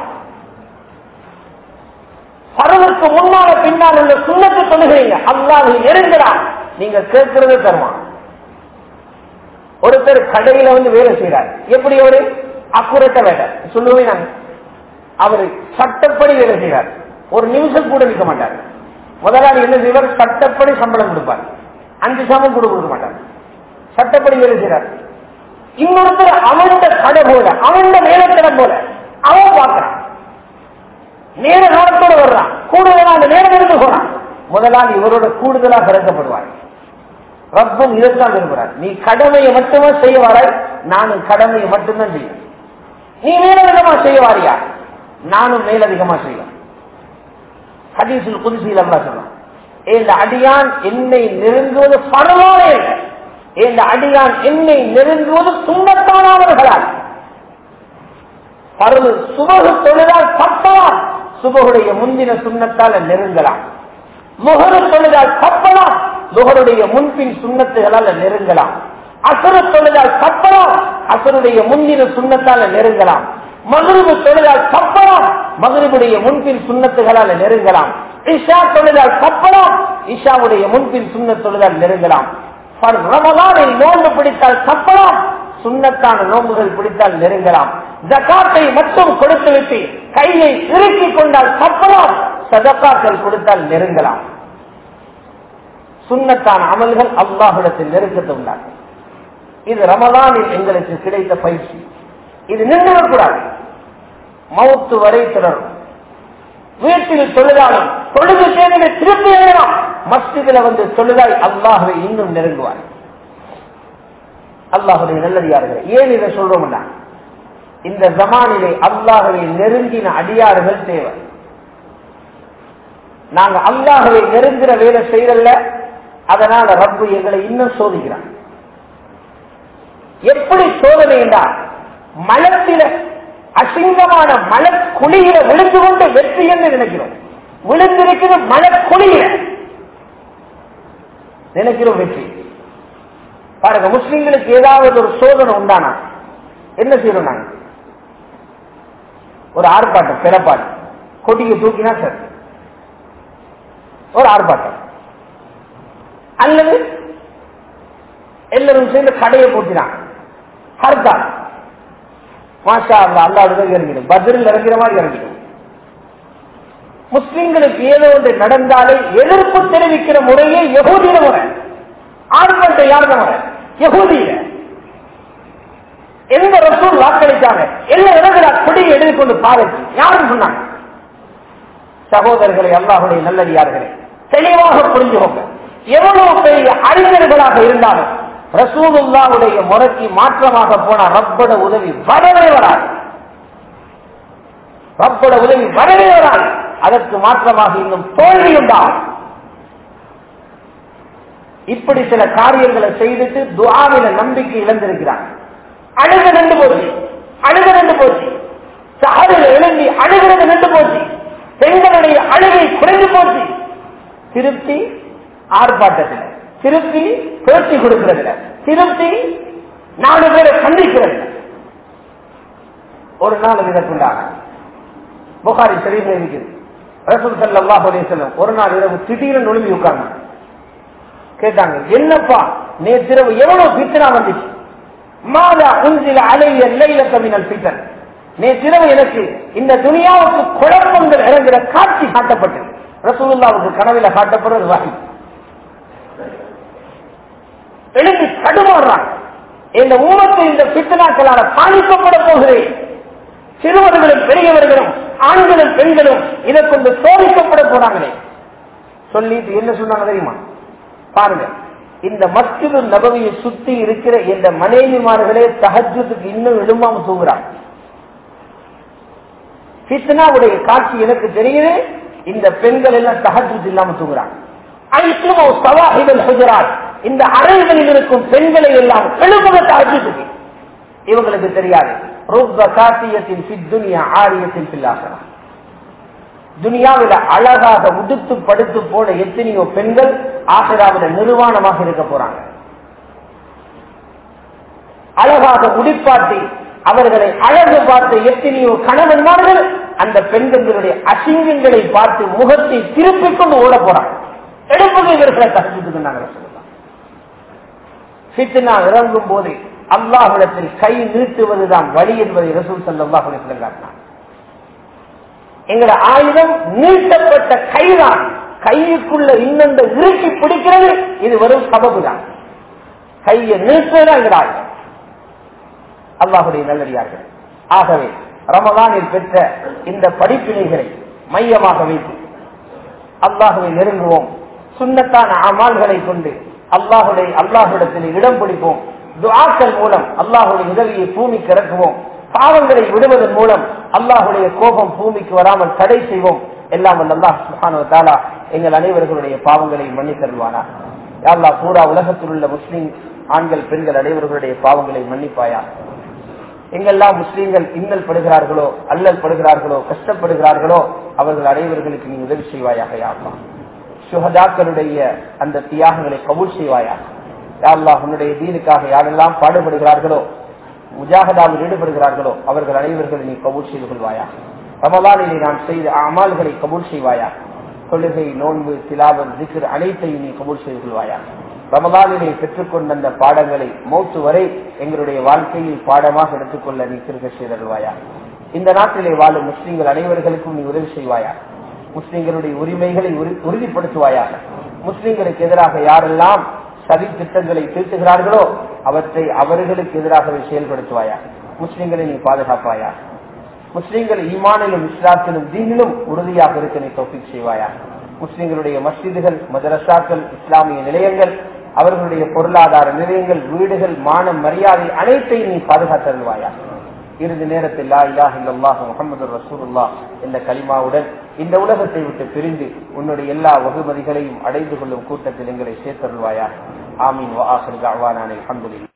பறவைக்கு முன்னால பின்னால் உள்ள சுண்ணத்தை தொழுகிறீங்க அல்லாஹ் நெருங்கலாம் நீங்க கேட்கறது தருவான் ஒருத்தர் கடையில வந்து வேலை செய்யறாரு எப்படி அவரு அக்குரட்ட வேலை சொல்லுவே நாங்க அவரு சட்டப்படி வேலை செய்யறார் ஒரு நிமிஷம் கூட நிற்க மாட்டார் முதலாளி என்ன செய்வார் சட்டப்படி சம்பளம் கொடுப்பார் அஞ்சு சம்பளம் கூட கொடுக்க மாட்டார் சட்டப்படி வேலை செய்யறார் இன்னொருத்தர் அவன்ட கடை போல அவன்ட வேலைத்தடம் போல அவன் பார்க்கிறான் நேர காலத்தோட வர்றான் கூடுதலா அந்த நேரம் இருந்து போறான் முதலாளி இவரோட கூடுதலா பிறக்கப்படுவார் ரப்பும் இதைத்தான் விரும்புறார் நீ கடமையை மட்டுமே செய்ய வராய் நானும் கடமையை மட்டும்தான் செய்யும் நீ மேலதிகமா செய்ய வாரியா நானும் மேலதிகமா செய்வேன் ஹதீஸில் குதிசியில் அல்லா சொன்னான் இந்த அடியான் என்னை நெருங்குவது பரவாயில்லை இல்லை இந்த அடியான் என்னை நெருங்குவது சுண்ணத்தானவர்களால் பருவு சுபகு தொழுதால் தப்பலாம் சுபகுடைய முந்தின சுண்ணத்தால் நெருங்கலாம் முகரு தொழுதால் தப்பலாம் முகருடைய முன்பின் சுண்ணத்துகளால் நெருங்கலாம் அசுர தொழுதால் தப்பலாம் அசுருடைய முந்தின சுண்ணத்தால் நெருங்கலாம் மகிழ்வு தொழுதால் தப்பலாம் மகிழ்வுடைய முன்பின் சுண்ணத்துகளால் நெருங்கலாம் இஷா தொழுதால் தப்பலாம் இஷாவுடைய முன்பின் சுண்ண தொழுதால் நெருங்கலாம் ரமதானில் நோன்பு பிடித்தால் தப்பலாம் சுண்ணத்தான நோன்புகள் பிடித்தால் நெருங்கலாம் ஜக்காத்தை மட்டும் கொடுத்து விட்டு கையை இறுக்கிக் கொண்டால் தப்பலாம் சதக்காக்கள் கொடுத்தால் நெருங்கலாம் சுண்ணத்தான அமல்கள் அல்லாஹிடத்தில் நெருக்கத்தை உண்டாகும் இது ரமலானில் எங்களுக்கு கிடைத்த பயிற்சி இது நின்றுவிடக்கூடாது மவுத்து வரை தொடரும் வீட்டில் தொழுதாலும் தொழுது தேவையை திருப்பி எழுதலாம் மஸ்ஜிதில் வந்து தொழுதாய் அல்லாஹுவை இன்னும் நெருங்குவார் அல்லாஹுடைய நல்லடியார்கள் ஏன் இதை சொல்றோம்னா இந்த ஜமானிலே அல்லாஹுவை நெருங்கின அடியார்கள் தேவை நாங்க அல்லாஹுவை நெருங்குற வேலை செய்யறல்ல அதனால ரப்பு எங்களை இன்னும் சோதிக்கிறான் எப்படி சோதனை என்றால் மலத்தில அசிங்கமான மலக்குழியில விழுந்து கொண்டு வெற்றி என்று நினைக்கிறோம் விழுந்திருக்கிற மலக்குழியில நினைக்கிறோம் வெற்றி பாருங்க முஸ்லிம்களுக்கு ஏதாவது ஒரு சோதனை உண்டானா என்ன செய்யறோம் நாங்க ஒரு ஆர்ப்பாட்டம் பிறப்பாடு கொடியை தூக்கினா சார் ஒரு ஆர்ப்பாட்டம் அல்லது எல்லாரும் சேர்ந்து கடையை போட்டினாங்க ஹர்தால் மாஷா அல்லா அல்லாவுடன் இறங்கிடும் பத்ரில் இறங்கிற மாதிரி இறங்கிடும் முஸ்லிம்களுக்கு ஏதோ ஒன்று நடந்தாலே எதிர்ப்பு தெரிவிக்கிற முறையே யகூதியில முறை ஆர்ப்பாட்டம் யாருந்த முறை யகூதியில எந்த ரசூல் வாக்களித்தாங்க எல்லா இடத்துல கொடியை எழுதி கொண்டு பாருங்க யாரும் சொன்னாங்க சகோதரர்களை அல்லாஹுடைய நல்லடியார்களே தெளிவாக புரிஞ்சுக்கோங்க எவ்வளவு பெரிய அறிஞர்களாக இருந்தாலும் ரசூலுல்லாவுடைய முறைக்கு மாற்றமாக போன ரப்பட உதவி வரவே வராது ரப்பட உதவி வரவே வராது அதற்கு மாற்றமாக இன்னும் தோல்வி உண்டாகும் இப்படி சில காரியங்களை செய்துட்டு துவாவில நம்பிக்கை இழந்திருக்கிறாங்க அழுக நின்று போச்சு அழுக நின்று போச்சு சாரில் எழுந்தி அழுகிறது நின்று போச்சு பெண்களுடைய அழுகை குறைந்து போச்சு திருப்தி ஆர்ப்பாட்டத்தில் திருப்தி பேச்சு கொடுக்கிறதுல திருப்தி நாலு பேரை சந்திக்கிறது ஒரு நாள் இதற்குண்டாக புகாரி சரிவில் இருக்குது ரசூல் சல்லாஹ் அலிசல்லம் ஒரு நாள் இரவு திடீர்னு நொழும்பி உட்கார்ந்து கேட்டாங்க என்னப்பா நேற்றிரவு எவ்வளவு பித்தனா வந்துச்சு மாதா உஞ்சில அலைய லைல கவினல் பித்தன் நேற்றிரவு எனக்கு இந்த துனியாவுக்கு குழப்பங்கள் இறங்குற காட்சி காட்டப்பட்டது ரசூலுல்லாவுக்கு கனவில காட்டப்படுறது வாய் எழுதி தடுமாறுறாங்க இந்த உமத்து இந்த பித்தனாக்களால பாதிக்கப்பட போகிறேன் சிறுவர்களும் பெரியவர்களும் ஆண்களும் பெண்களும் இதை கொண்டு சோதிக்கப்பட போறாங்களே சொல்லிட்டு என்ன சொன்னாங்க தெரியுமா பாருங்க இந்த மஸ்ஜிது நபவியை சுத்தி இருக்கிற இந்த மனைவிமார்களே தஹஜத்துக்கு இன்னும் எழுமாம தூங்குறாங்க பித்னாவுடைய காட்சி எனக்கு தெரியுது இந்த பெண்கள் எல்லாம் தஹஜத் இல்லாம தூங்குறாங்க இந்த அறைகளில் இருக்கும் பெண்களை எல்லாம் எழுப்புக தஹஜத்துக்கு இவங்களுக்கு தெரியாது துனியாவில அழகாக உடுத்து படுத்து போன எத்தனையோ பெண்கள் ஆசிராவில நிர்வாணமாக இருக்க போறாங்க அழகாக உடிப்பாட்டி அவர்களை அழகு பார்த்த எத்தனையோ கணவன்மார்கள் அந்த பெண்களுடைய அசிங்கங்களை பார்த்து முகத்தை திருப்பிக் கொண்டு ஓட போறாங்க எடுப்பது இவர்களை கஷ்டத்துக்கு சொல்லலாம் சித்தனா இறங்கும் போது அல்லாஹிடத்தில் கை நீட்டுவதுதான் வழி என்பதை ரசூல் சல்லாஹ் காட்டினார் எங்களோட ஆயுதம் நீட்டப்பட்ட கைதான் கையுக்குள்ள இன்னொன்று இறுக்கி பிடிக்கிறது இது வெறும் சபபு தான் கையை நீட்டுவதுதான் எங்களோட ஆயுதம் அல்லாஹுடைய நல்லடியார்கள் ஆகவே ரமதானில் பெற்ற இந்த படிப்பினைகளை மையமாக வைத்து அல்லாஹுவை நெருங்குவோம் சுண்ணத்தான அமால்களை கொண்டு அல்லாஹுடைய அல்லாஹுடத்தில் இடம் பிடிப்போம் துஆக்கள் மூலம் அல்லாஹுடைய உதவியை பூமிக்கு இறக்குவோம் பாவங்களை விடுவதன் மூலம் அல்லாஹுடைய கோபம் பூமிக்கு வராமல் தடை செய்வோம் எல்லாம் அல்லாஹ் சுஹானு தாலா எங்கள் அனைவர்களுடைய பாவங்களை மன்னித்தருவானா யாழ்லா பூரா உலகத்தில் உள்ள முஸ்லீம் ஆண்கள் பெண்கள் அனைவர்களுடைய பாவங்களை மன்னிப்பாயா எங்கெல்லாம் முஸ்லீம்கள் இன்னல் படுகிறார்களோ அல்லல் படுகிறார்களோ கஷ்டப்படுகிறார்களோ அவர்கள் அனைவர்களுக்கு நீ உதவி செய்வாயாக யாழ்லா சுகதாக்களுடைய அந்த தியாகங்களை கபூல் செய்வாயாக யாழ்லா உன்னுடைய தீனுக்காக யாரெல்லாம் பாடுபடுகிறார்களோ முஜாகதாவில் ஈடுபடுகிறார்களோ அவர்கள் அனைவர்கள் நீ கபூல் செய்து கொள்வாயா ரமலானிலே நான் செய்த அமால்களை கபூல் செய்வாயா தொழுகை நோன்பு திலாவல் திக்ர் அனைத்தையும் நீ கபூல் செய்து கொள்வாயா ரமலானிலே பெற்றுக்கொண்ட அந்த பாடங்களை மௌத்து வரை எங்களுடைய வாழ்க்கையில் பாடமாக எடுத்துக்கொள்ள நீ திருக்க செய்தருவாயா இந்த நாட்டிலே வாழும் முஸ்லீம்கள் அனைவர்களுக்கும் நீ உதவி செய்வாயா முஸ்லீம்களுடைய உரிமைகளை உறுதிப்படுத்துவாயாக முஸ்லீம்களுக்கு எதிராக யாரெல்லாம் சதி திட்டங்களை தீர்த்துகிறார்களோ அவற்றை அவர்களுக்கு எதிராகவே செயல்படுத்துவாயா முஸ்லிம்களை நீ பாதுகாப்பாயா முஸ்லிம்கள் ஈமானிலும் இஸ்லாத்திலும் தீனிலும் உறுதியாக இருக்க நீ தோப்பிக் செய்வாயா முஸ்லிம்களுடைய மஸ்ஜிதுகள் மதரசாக்கள் இஸ்லாமிய நிலையங்கள் அவர்களுடைய பொருளாதார நிலையங்கள் வீடுகள் மானம் மரியாதை அனைத்தையும் நீ பாதுகாத்தருள்வாயா இறுதி நேரத்தில் லா இலாஹ இல்லல்லாஹ் முகமது ரசூலுல்லாஹ் என்ற கலிமாவுடன் இந்த உலகத்தை விட்டு பிரிந்து உன்னுடைய எல்லா வகுமதிகளையும் அடைந்து கொள்ளும் கூட்டத்தில் எங்களை சேர்த்தருள்வாயா ஆமீன் வா ஆஹிர் தஅவானா அல்ஹம்துலில்லாஹ்